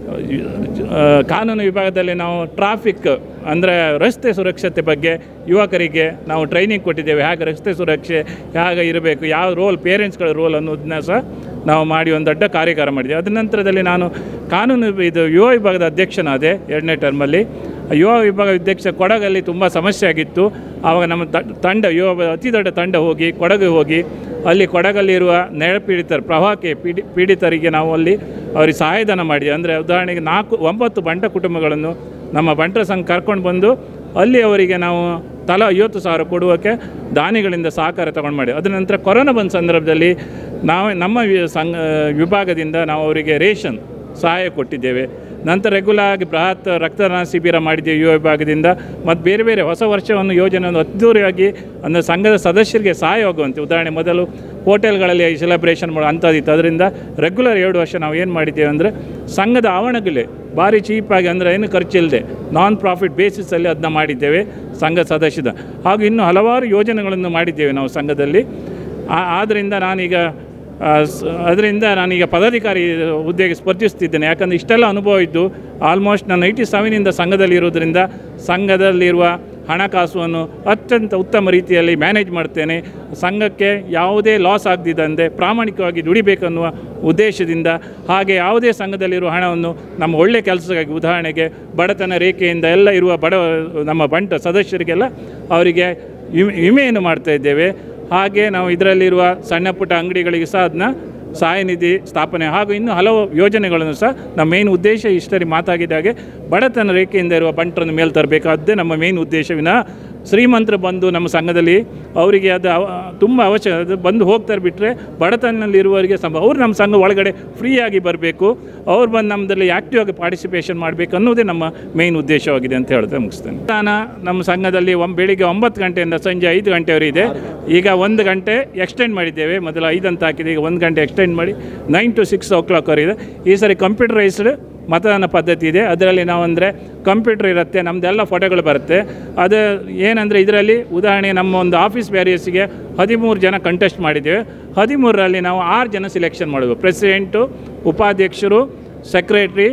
ಆ, ಕಾನೂನು ವಿಭಾಗದಲ್ಲಿ ನಾವು ಟ್ರಾಫಿಕ್ ಅಂದರೆ ರಸ್ತೆ ಸುರಕ್ಷತೆ ಬಗ್ಗೆ ಯುವಕರಿಗೆ ನಾವು ಟ್ರೈನಿಂಗ್ ಕೊಟ್ಟಿದ್ದೇವೆ ಹಾಗೆ ರಸ್ತೆ ಸುರಕ್ಷೆ ಹೇಗೆ ಇರಬೇಕು ಯಾವ ರೋಲ್ ಪೇರೆಂಟ್ಸ್ಗಳ ರೋಲ್ ಅನ್ನೋದನ್ನ ಸಹ ನಾವು ಮಾಡಿ ಒಂದು ದೊಡ್ಡ ಕಾರ್ಯಾಗಾರ ಮಾಡಿದ್ದೇವೆ ಅದ ನಂತರದಲ್ಲಿ ನಾನು ಕಾನೂನು ಇದು ಯುವ ವಿಭಾಗದ ಅಧ್ಯಕ್ಷನಾದೆ ಎರಡನೇ ಟರ್ಮಲ್ಲಿ ಯುವ ವಿಭಾಗ ಅಧ್ಯಕ್ಷ ಕೊಡಗಲ್ಲಿ ತುಂಬ ಸಮಸ್ಯೆ ಆಗಿತ್ತು ಆವಾಗ ನಮ್ಮ ತ- ತಂಡ ಯುವ ಅತಿ ದೊಡ್ಡ ತಂಡ ಹೋಗಿ ಕೊಡಗು ಹೋಗಿ ಅಲ್ಲಿ ಕೊಡಗಲ್ಲಿರುವ ನೆರೆ ಪೀಡಿತರು ಪ್ರವಾಹಕ್ಕೆ ಪೀಡಿ ಪೀಡಿತರಿಗೆ ನಾವು ಅಲ್ಲಿ ಅವರಿಗೆ ಸಹಾಯಧನ ಮಾಡಿದೆ ಅಂದರೆ ಉದಾಹರಣೆಗೆ ನಾಲ್ಕು ಒಂಬತ್ತು ಬಂಟ ಕುಟುಂಬಗಳನ್ನು ನಮ್ಮ ಬಂಟರ ಸಂಘ ಕರ್ಕೊಂಡು ಬಂದು ಅಲ್ಲಿ ಅವರಿಗೆ ನಾವು ತಲಾ ಐವತ್ತು ಸಾವಿರ ಕೊಡುವಕ್ಕೆ ದಾನಿಗಳಿಂದ ಸಹಕಾರ ತಗೊಂಡು ಮಾಡಿ ಅದ ನಂತರ ಕೊರೋನಾ ಬಂದ ಸಂದರ್ಭದಲ್ಲಿ ನಾವು ನಮ್ಮ ವಿ- ಸಂಘ ವಿಭಾಗದಿಂದ ನಾವು ಅವರಿಗೆ ರೇಷನ್ ಸಹಾಯ ಕೊಟ್ಟಿದ್ದೇವೆ ನಂತರ ರೆಗ್ಯುಲರ್ ಆಗಿ ಬೃಹತ್ ರಕ್ತದಾನ ಶಿಬಿರ ಮಾಡಿದ್ದೇವೆ ಯುವ ವಿಭಾಗದಿಂದ ಮತ್ತು ಬೇರೆ ಬೇರೆ ಹೊಸ ವರ್ಷವನ್ನು ಯೋಜನೆಯನ್ನು ಅದ್ದೂರಿಯಾಗಿ ಅಂದರೆ ಸಂಘದ ಸದಸ್ಯರಿಗೆ ಸಹಾಯವಾಗುವಂತೆ ಉದಾಹರಣೆ ಮೊದಲು ಹೋಟೆಲ್ಗಳಲ್ಲಿ ಸೆಲೆಬ್ರೇಷನ್ ಮಾಡೋ ಅಂಥದ್ದಿತ್ತು ಅದರಿಂದ ರೆಗ್ಯುಲರ್ ಎರಡು ವರ್ಷ ನಾವು ಏನು ಮಾಡಿದ್ದೇವೆ ಅಂದರೆ ಸಂಘದ ಆವರಣಗಳೇ ಭಾರಿ ಚೀಪಾಗಿ ಅಂದರೆ ಏನು ಖರ್ಚಿಲ್ಲದೆ ನಾನ್ ಪ್ರಾಫಿಟ್ ಬೇಸಿಸಲ್ಲಿ ಅದನ್ನ ಮಾಡಿದ್ದೇವೆ ಸಂಘ ಸದಸ್ಯದ ಹಾಗೂ ಇನ್ನೂ ಹಲವಾರು ಯೋಜನೆಗಳನ್ನು ಮಾಡಿದ್ದೇವೆ ನಾವು ಸಂಘದಲ್ಲಿ ಆ- ಆದ್ದರಿಂದ ನಾನೀಗ ಆ, ಸ- ಅದರಿಂದ ನಾನೀಗ ಪದಾಧಿಕಾರಿ ಹುದ್ದೆಗೆ ಸ್ಪರ್ಧಿಸ್ತಿದ್ದೇನೆ ಯಾಕಂದರೆ ಇಷ್ಟೆಲ್ಲ ಅನುಭವ ಇದ್ದು ಆಲ್ಮೋಸ್ಟ್ ನಾನು ನೈಂಟಿ ಸೆವೆನಿಂದ ಸಂಘದಲ್ಲಿ ಇರೋದ್ರಿಂದ ಸಂಘದಲ್ಲಿರುವ ಹಣಕಾಸನ್ನು ಅತ್ಯಂತ ಉತ್ತಮ ರೀತಿಯಲ್ಲಿ ಮ್ಯಾನೇಜ್ ಮಾಡ್ತೇನೆ ಸಂಘಕ್ಕೆ ಯಾವುದೇ ಲಾಸ್ ಆಗದಿದ್ದಂತೆ ಪ್ರಾಮಾಣಿಕವಾಗಿ ದುಡಿಬೇಕನ್ನುವ ಉದ್ದೇಶದಿಂದ ಹಾಗೆ ಯಾವುದೇ ಸಂಘದಲ್ಲಿರುವ ಹಣವನ್ನು ನಮ್ಮ ಒಳ್ಳೆಯ ಕೆಲಸಕ್ಕಾಗಿ ಉದಾಹರಣೆಗೆ ಬಡತನ ರೇಖೆಯಿಂದ ಎಲ್ಲ ಇರುವ ಬಡ ನಮ್ಮ ಬಂಟ ಸದಸ್ಯರಿಗೆಲ್ಲ ಅವರಿಗೆ ವಿಮೆ ವಿಮೆಯನ್ನು ಮಾಡ್ತಾ ಇದ್ದೇವೆ ಹಾಗೆ ನಾವು ಇದರಲ್ಲಿರುವ ಸಣ್ಣ ಪುಟ್ಟ ಅಂಗಡಿಗಳಿಗೆ ಸಹ ಅದನ್ನ ಸಹಾಯ ನಿಧಿ ಸ್ಥಾಪನೆ ಹಾಗೂ ಇನ್ನೂ ಹಲವು ಯೋಜನೆಗಳನ್ನು ಸಹ ನಮ್ಮ ಮೇನ್ ಉದ್ದೇಶ ಇಷ್ಟರಿ ಮಾತಾಗಿದ್ದಾಗೆ ಬಡತನ ರೇಖೆಯಿಂದ ಇರುವ ಬಂಟರನ್ನು ಮೇಲೆ ತರಬೇಕಾದ್ದೇ ನಮ್ಮ ಮೇನ್ ಉದ್ದೇಶ ವಿನಃ ಶ್ರೀಮಂತರು ಬಂದು ನಮ್ಮ ಸಂಘದಲ್ಲಿ ಅವರಿಗೆ ಅದು ಅವ ತುಂಬ ಅವಶ್ಯ ಅದು ಬಂದು ಹೋಗ್ತಾರೆ ಬಿಟ್ಟರೆ ಬಡತನದಲ್ಲಿರುವವರಿಗೆ ಸಮ ಅವ್ರು ನಮ್ಮ ಸಂಘ ಒಳಗಡೆ ಫ್ರೀಯಾಗಿ ಬರಬೇಕು ಅವ್ರು ಬಂದು ನಮ್ಮದಲ್ಲಿ ಆ್ಯಕ್ಟಿವ್ ಆಗಿ ಪಾರ್ಟಿಸಿಪೇಷನ್ ಮಾಡಬೇಕು ಅನ್ನೋದೇ ನಮ್ಮ ಮೇನ್ ಉದ್ದೇಶವಾಗಿದೆ ಅಂತ ಹೇಳ್ತಾ ಮುಗಿಸ್ತೇನೆ ನಾನು ನಮ್ಮ ಸಂಘದಲ್ಲಿ ಒಂ ಬೆಳಿಗ್ಗೆ ಒಂಬತ್ತು ಗಂಟೆಯಿಂದ ಸಂಜೆ ಐದು ಗಂಟೆವರೆಗೆ ಇದೆ ಈಗ ಒಂದು ಗಂಟೆ ಎಕ್ಸ್ಟೆಂಡ್ ಮಾಡಿದ್ದೇವೆ ಮೊದಲು ಐದು ಅಂತ ಹಾಕಿದೆ ಈಗ ಒಂದು ಗಂಟೆ ಎಕ್ಸ್ಟೆಂಡ್ ಮಾಡಿ nine to six o'clock ಇದೆ ಈ ಸರಿ ಕಂಪ್ಯೂಟರೈಸ್ಡ್ ಮತದಾನ ಪದ್ಧತಿ ಇದೆ ಅದರಲ್ಲಿ ನಾವು ಅಂದರೆ ಕಂಪ್ಯೂಟರ್ ಇರುತ್ತೆ ನಮ್ಮದೆಲ್ಲ ಫೋಟೋಗಳು ಬರುತ್ತೆ ಅದು ಏನಂದರೆ ಇದರಲ್ಲಿ ಉದಾಹರಣೆ ನಮ್ಮ ಒಂದು ಆಫೀಸ್ ಬ್ಯಾರಿಯರ್ಸಿಗೆ ಹದಿಮೂರು ಜನ ಕಂಟೆಸ್ಟ್ ಮಾಡಿದ್ದೇವೆ ಹದಿಮೂರರಲ್ಲಿ ನಾವು ಆರು ಜನ ಸಿಲೆಕ್ಷನ್ ಮಾಡೋದು ಪ್ರೆಸಿಡೆಂಟು ಉಪಾಧ್ಯಕ್ಷರು ಸೆಕ್ರೆಟ್ರಿ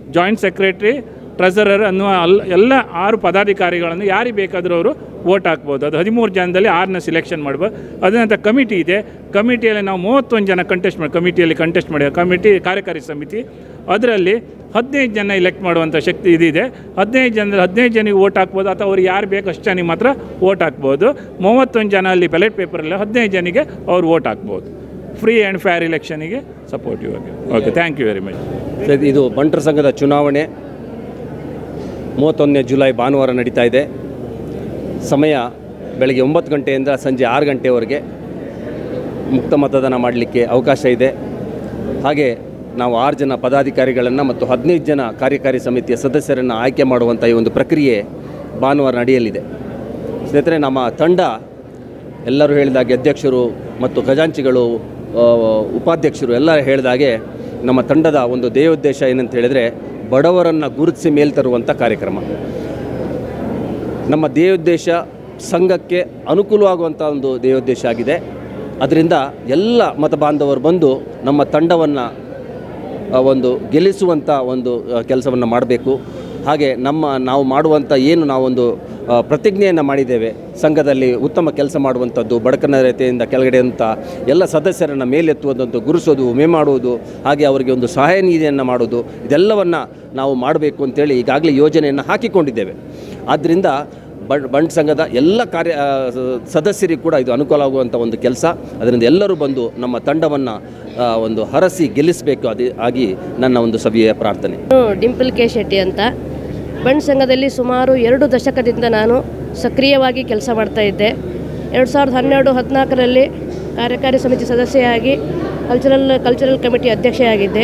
ಜಾಯಿಂಟ್ ಸೆಕ್ರೆಟ್ರಿ ಟ್ರೆಸರರ್ ಅನ್ನುವ ಅಲ್ ಎಲ್ಲ ಆರು ಪದಾಧಿಕಾರಿಗಳನ್ನು ಯಾರಿಗೆ ಬೇಕಾದರೂ ಅವರು ವೋಟ್ ಹಾಕ್ಬೋದು ಅದು ಹದಿಮೂರು ಜನದಲ್ಲಿ ಆರನ್ನ ಸಿಲೆಕ್ಷನ್ ಮಾಡ್ಬೋದು ಅದರಂತ ಕಮಿಟಿ ಇದೆ ಕಮಿಟಿಯಲ್ಲಿ ನಾವು ಮೂವತ್ತೊಂದು ಜನ ಕಂಟೆಸ್ಟ್ ಮಾಡಿ ಕಮಿಟಿಯಲ್ಲಿ ಕಂಟೆಸ್ಟ್ ಮಾಡಿ ಕಮಿಟಿ ಕಾರ್ಯಕಾರಿ ಸಮಿತಿ ಅದರಲ್ಲಿ ಹದಿನೈದು ಜನ ಇಲೆಕ್ಟ್ ಮಾಡುವಂಥ ಶಕ್ತಿ ಇದಿದೆ ಹದಿನೈದು ಜನ ಹದಿನೈದು ಜನಿಗೆ ವೋಟ್ ಹಾಕ್ಬೋದು ಅಥವಾ ಅವ್ರು ಯಾರು ಬೇಕು ಅಷ್ಟು ಜನಿಗೆ ಮಾತ್ರ ವೋಟ್ ಹಾಕ್ಬೋದು ಮೂವತ್ತೊಂದು ಜನ ಅಲ್ಲಿ ಬ್ಯಾಲೆಟ್ ಪೇಪರಲ್ಲಿ ಹದಿನೈದು ಜನಿಗೆ ಅವ್ರು ವೋಟ್ ಹಾಕ್ಬೋದು ಫ್ರೀ ಆ್ಯಂಡ್ ಫೇರ್ ಇಲೆಕ್ಷನಿಗೆ ಸಪೋರ್ಟಿವ್ ಆಗಿ okay thank you very much sir, ಇದು ಬಂಟರ ಸಂಘದ ಚುನಾವಣೆ ಮೂವತ್ತೊಂದನೇ ಜುಲೈ ಭಾನುವಾರ ನಡೀತಾ ಇದೆ ಸಮಯ ಬೆಳಗ್ಗೆ ಒಂಬತ್ತು ಗಂಟೆಯಿಂದ ಸಂಜೆ ಆರು ಗಂಟೆವರೆಗೆ ಮುಕ್ತ ಮತದಾನ ಮಾಡಲಿಕ್ಕೆ ಅವಕಾಶ ಇದೆ ಹಾಗೆ ನಾವು ಆರು ಜನ ಪದಾಧಿಕಾರಿಗಳನ್ನು ಮತ್ತು ಹದಿನೈದು ಜನ ಕಾರ್ಯಕಾರಿ ಸಮಿತಿಯ ಸದಸ್ಯರನ್ನು ಆಯ್ಕೆ ಮಾಡುವಂಥ ಈ ಒಂದು ಪ್ರಕ್ರಿಯೆ ಭಾನುವಾರ ನಡೆಯಲಿದೆ ಸ್ನೇಹಿತರೆ ನಮ್ಮ ತಂಡ ಎಲ್ಲರೂ ಹೇಳಿದಾಗೆ ಅಧ್ಯಕ್ಷರು ಮತ್ತು ಖಜಾಂಚಿಗಳು ಆ, ಉಪಾಧ್ಯಕ್ಷರು ಎಲ್ಲ ಹೇಳಿದಾಗೆ ನಮ್ಮ ತಂಡದ ಒಂದು ಧ್ಯೇಯೋದ್ದೇಶ ಏನಂತ ಹೇಳಿದರೆ ಬಡವರನ್ನು ಗುರುತಿಸಿ ಮೇಲ್ ತರುವಂಥ ಕಾರ್ಯಕ್ರಮ ನಮ್ಮ ಧ್ಯೇಯೋದ್ದೇಶ ಸಂಘಕ್ಕೆ ಅನುಕೂಲವಾಗುವಂಥ ಒಂದು ಧ್ಯೇಯೋದ್ದೇಶ ಆಗಿದೆ ಅದರಿಂದ ಎಲ್ಲ ಮತ ಬಾಂಧವರು ಬಂದು ನಮ್ಮ ತಂಡವನ್ನು ಒಂದು ಗೆಲ್ಲಿಸುವಂಥ ಒಂದು ಕೆಲಸವನ್ನು ಮಾಡಬೇಕು ಹಾಗೆ ನಮ್ಮ ನಾವು ಮಾಡುವಂಥ ಏನು ನಾವೊಂದು ಆ, ಪ್ರತಿಜ್ಞೆಯನ್ನು ಮಾಡಿದ್ದೇವೆ ಸಂಘದಲ್ಲಿ ಉತ್ತಮ ಕೆಲಸ ಮಾಡುವಂಥದ್ದು ಬಡಕನ ರೀತಿಯಿಂದ ಕೆಳಗಡೆ ಅಂತ ಎಲ್ಲ ಸದಸ್ಯರನ್ನು ಮೇಲೆತ್ತುವುದಂತೂ ಗುರುಸೋದು ವಿಮೆ ಮಾಡುವುದು ಹಾಗೆ ಅವರಿಗೆ ಒಂದು ಸಹಾಯ ನಿಧಿಯನ್ನು ಮಾಡೋದು ಇದೆಲ್ಲವನ್ನು ನಾವು ಮಾಡಬೇಕು ಅಂತೇಳಿ ಈಗಾಗಲೇ ಯೋಜನೆಯನ್ನು ಹಾಕಿಕೊಂಡಿದ್ದೇವೆ ಆದ್ದರಿಂದ ಬಂ ಬಂಡ್ ಸಂಘದ ಎಲ್ಲ ಕಾರ್ಯ ಆ, ಸ- ಸದಸ್ಯರಿಗೂ ಕೂಡ ಇದು ಅನುಕೂಲ ಆಗುವಂಥ ಒಂದು ಕೆಲಸ ಅದರಿಂದ ಎಲ್ಲರೂ ಬಂದು ನಮ್ಮ ತಂಡವನ್ನು ಒಂದು ಹರಸಿ ಗೆಲ್ಲಿಸಬೇಕು ಅದೇ ಆಗಿ ನನ್ನ ಒಂದು ಸಭೆಯ ಪ್ರಾರ್ಥನೆ ನಾನು ಡಿಂಪಲ್ ಕೆ ಶೆಟ್ಟಿ ಅಂತ ಬಣ್ ಸಂಘದಲ್ಲಿ ಸುಮಾರು ಎರಡು ದಶಕದಿಂದ ನಾನು ಸಕ್ರಿಯವಾಗಿ ಕೆಲಸ ಮಾಡ್ತಾ ಇದ್ದೆ ಎರಡು ಸಾವಿರದ ಹನ್ನೆರಡು ಹದಿನಾಲ್ಕರಲ್ಲಿ ಕಾರ್ಯಕಾರಿ ಸಮಿತಿ ಸದಸ್ಯೆಯಾಗಿ ಕಲ್ಚರಲ್ ಕಲ್ಚರಲ್ ಕಮಿಟಿ ಅಧ್ಯಕ್ಷೆಯಾಗಿದ್ದೆ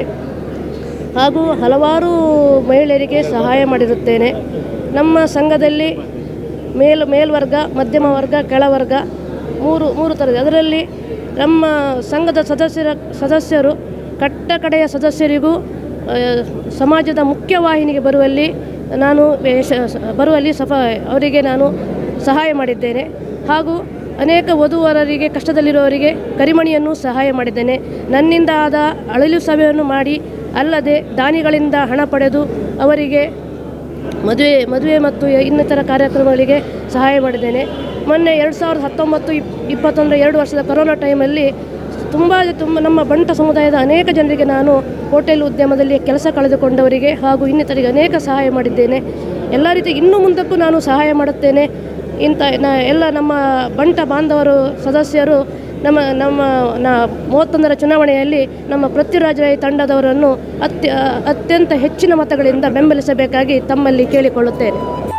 ಹಾಗೂ ಹಲವಾರು ಮಹಿಳೆಯರಿಗೆ ಸಹಾಯ ಮಾಡಿರುತ್ತೇನೆ ನಮ್ಮ ಸಂಘದಲ್ಲಿ ಮೇಲ್ ಮೇಲ್ವರ್ಗ ಮಧ್ಯಮ ವರ್ಗ ಕೆಳವರ್ಗ ಮೂರು ಮೂರು ಥರದ ಅದರಲ್ಲಿ ನಮ್ಮ ಸಂಘದ ಸದಸ್ಯರ ಸದಸ್ಯರು ಕಟ್ಟ ಕಡೆಯ ಸದಸ್ಯರಿಗೂ ಆ, ಸಮಾಜದ ಮುಖ್ಯವಾಹಿನಿಗೆ ಬರುವಲ್ಲಿ ನಾನು ವೇಷ- ಬರುವಲ್ಲಿ ಸಫ ಅವರಿಗೆ ನಾನು ಸಹಾಯ ಮಾಡಿದ್ದೇನೆ ಹಾಗೂ ಅನೇಕ ವಧುವರರಿಗೆ ಕಷ್ಟದಲ್ಲಿರುವವರಿಗೆ ಕರಿಮಣಿಯನ್ನು ಸಹಾಯ ಮಾಡಿದ್ದೇನೆ ನನ್ನಿಂದ ಆದ ಅಳಲು ಸಭೆಯನ್ನು ಮಾಡಿ ಅಲ್ಲದೆ ದಾನಿಗಳಿಂದ ಹಣ ಪಡೆದು ಅವರಿಗೆ ಮದುವೆ ಮದುವೆ ಮತ್ತು ಇನ್ನಿತರ ಕಾರ್ಯಕ್ರಮಗಳಿಗೆ ಸಹಾಯ ಮಾಡಿದ್ದೇನೆ ಮೊನ್ನೆ ಎರಡು ಸಾವಿರದ ಹತ್ತೊಂಬತ್ತು ಇಪ್ ಇಪ್ಪತ್ತೊಂದರ ಎರಡು ವರ್ಷದ ಕೊರೋನಾ ಟೈಮಲ್ಲಿ ತುಂಬ ತುಂಬ ನಮ್ಮ ಬಂಟ ಸಮುದಾಯದ ಅನೇಕ ಜನರಿಗೆ ನಾನು ಹೋಟೆಲ್ ಉದ್ಯಮದಲ್ಲಿ ಕೆಲಸ ಕಳೆದುಕೊಂಡವರಿಗೆ ಹಾಗೂ ಇನ್ನಿತರಿಗೆ ಅನೇಕ ಸಹಾಯ ಮಾಡಿದ್ದೇನೆ ಎಲ್ಲ ರೀತಿ ಇನ್ನು ಮುಂದಕ್ಕೂ ನಾನು ಸಹಾಯ ಮಾಡುತ್ತೇನೆ ಇಂಥ ನ ಎಲ್ಲ ನಮ್ಮ ಬಂಟ ಬಾಂಧವರು ಸದಸ್ಯರು ನಮ್ಮ ನಮ್ಮ ನ ಮೂವತ್ತೊಂದರ ಚುನಾವಣೆಯಲ್ಲಿ ನಮ್ಮ ಪೃಥ್ವಿರಾಜ್ ರೈ ತಂಡದವರನ್ನು ಅತ್ಯ ಅತ್ಯಂತ ಹೆಚ್ಚಿನ ಮತಗಳಿಂದ ಬೆಂಬಲಿಸಬೇಕಾಗಿ ತಮ್ಮಲ್ಲಿ ಕೇಳಿಕೊಳ್ಳುತ್ತೇನೆ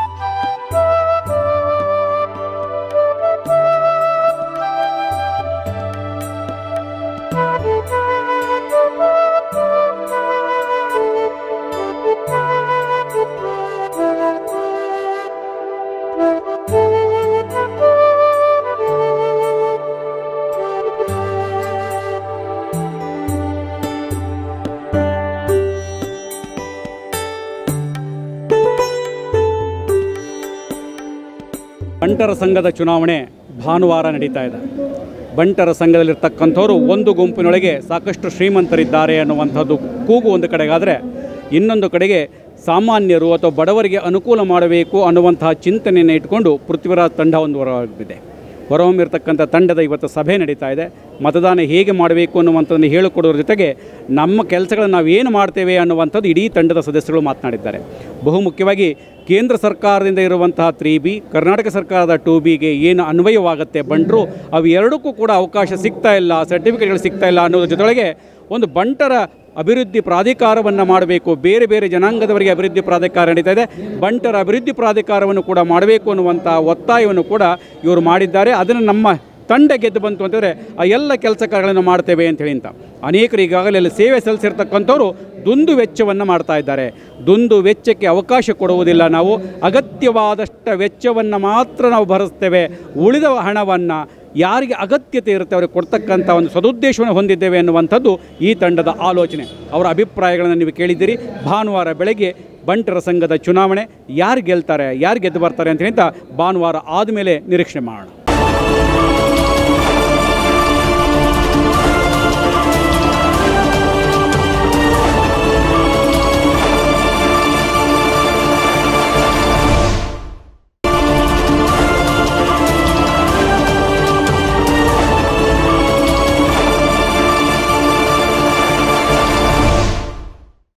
ಬಂಟರ ಸಂಘದ ಚುನಾವಣೆ ಭಾನುವಾರ ನಡೀತಾ ಇದೆ ಬಂಟರ ಸಂಘದಲ್ಲಿರ್ತಕ್ಕಂಥವ್ರು ಒಂದು ಗುಂಪಿನೊಳಗೆ ಸಾಕಷ್ಟು ಶ್ರೀಮಂತರಿದ್ದಾರೆ ಅನ್ನುವಂಥದ್ದು ಕೂಗು ಒಂದು ಕಡೆಗಾದರೆ ಇನ್ನೊಂದು ಕಡೆಗೆ ಸಾಮಾನ್ಯರು ಅಥವಾ ಬಡವರಿಗೆ ಅನುಕೂಲ ಮಾಡಬೇಕು ಅನ್ನುವಂತಹ ಚಿಂತನೆಯನ್ನು ಇಟ್ಕೊಂಡು ಪೃಥ್ವಿರಾಜ್ ತಂಡ ಒಂದು ಹೊರಬಿದೆ ಹೊರಹೊಮ್ಮಿರ್ತಕ್ಕಂಥ ತಂಡದ ಇವತ್ತು ಸಭೆ ನಡೀತಾ ಇದೆ ಮತದಾನ ಹೇಗೆ ಮಾಡಬೇಕು ಅನ್ನುವಂಥದ್ದನ್ನು ಹೇಳಿಕೊಡೋದ್ರ ಜೊತೆಗೆ ನಮ್ಮ ಕೆಲಸಗಳನ್ನು ನಾವು ಏನು ಮಾಡ್ತೇವೆ ಅನ್ನುವಂಥದ್ದು ಇಡೀ ತಂಡದ ಸದಸ್ಯರು ಮಾತನಾಡಿದ್ದಾರೆ ಬಹುಮುಖ್ಯವಾಗಿ ಕೇಂದ್ರ ಸರ್ಕಾರದಿಂದ ಇರುವಂತಹ ತ್ರೀ ಬಿ ಕರ್ನಾಟಕ ಸರ್ಕಾರದ ಟೂ ಬಿಗೆ ಏನು ಅನ್ವಯವಾಗುತ್ತೆ ಬಂಟರು ಅವು ಎರಡಕ್ಕೂ ಕೂಡ ಅವಕಾಶ ಸಿಗ್ತಾ ಇಲ್ಲ ಸರ್ಟಿಫಿಕೇಟ್ಗಳು ಸಿಗ್ತಾ ಇಲ್ಲ ಅನ್ನೋದ್ರ ಜೊತೆಗೆ ಒಂದು ಬಂಟರ ಅಭಿವೃದ್ಧಿ ಪ್ರಾಧಿಕಾರವನ್ನು ಮಾಡಬೇಕು ಬೇರೆ ಬೇರೆ ಜನಾಂಗದವರಿಗೆ ಅಭಿವೃದ್ಧಿ ಪ್ರಾಧಿಕಾರ ನಡೀತಾ ಇದೆ ಬಂಟರ ಅಭಿವೃದ್ಧಿ ಪ್ರಾಧಿಕಾರವನ್ನು ಕೂಡ ಮಾಡಬೇಕು ಅನ್ನುವಂಥ ಒತ್ತಾಯವನ್ನು ಕೂಡ ಇವರು ಮಾಡಿದ್ದಾರೆ ಅದನ್ನು ನಮ್ಮ ತಂಡ ಗೆದ್ದು ಬಂತು ಅಂತಂದರೆ ಆ ಎಲ್ಲ ಕೆಲಸ ಕಾರ್ಯಗಳನ್ನು ಮಾಡ್ತೇವೆ ಅಂತ ಹೇಳಿ ಅಂತ ಅನೇಕರು ಈಗಾಗಲೇ ಅಲ್ಲಿ ಸೇವೆ ಸಲ್ಲಿಸಿರ್ತಕ್ಕಂಥವ್ರು ದುಂದು ವೆಚ್ಚವನ್ನು ಮಾಡ್ತಾ ಇದ್ದಾರೆ ದುಂದು ವೆಚ್ಚಕ್ಕೆ ಅವಕಾಶ ಕೊಡುವುದಿಲ್ಲ ನಾವು ಅಗತ್ಯವಾದಷ್ಟ ವೆಚ್ಚವನ್ನು ಮಾತ್ರ ನಾವು ಭರಿಸ್ತೇವೆ ಉಳಿದ ಹಣವನ್ನು ಯಾರಿಗೆ ಅಗತ್ಯತೆ ಇರುತ್ತೆ ಅವರಿಗೆ ಕೊಡ್ತಕ್ಕಂಥ ಒಂದು ಸದುದ್ದೇಶವನ್ನು ಹೊಂದಿದ್ದೇವೆ ಅನ್ನುವಂಥದ್ದು ಈ ತಂಡದ ಆಲೋಚನೆ ಅವರ ಅಭಿಪ್ರಾಯಗಳನ್ನು ನೀವು ಕೇಳಿದ್ದೀರಿ ಭಾನುವಾರ ಬೆಳಗ್ಗೆ ಬಂಟರ ಸಂಘದ ಚುನಾವಣೆ ಯಾರು ಗೆಲ್ತಾರೆ ಯಾರು ಗೆದ್ದು ಬರ್ತಾರೆ ಅಂತ ಹೇಳ್ತಾ ಭಾನುವಾರ ಆದಮೇಲೆ ನಿರೀಕ್ಷೆ ಮಾಡೋಣ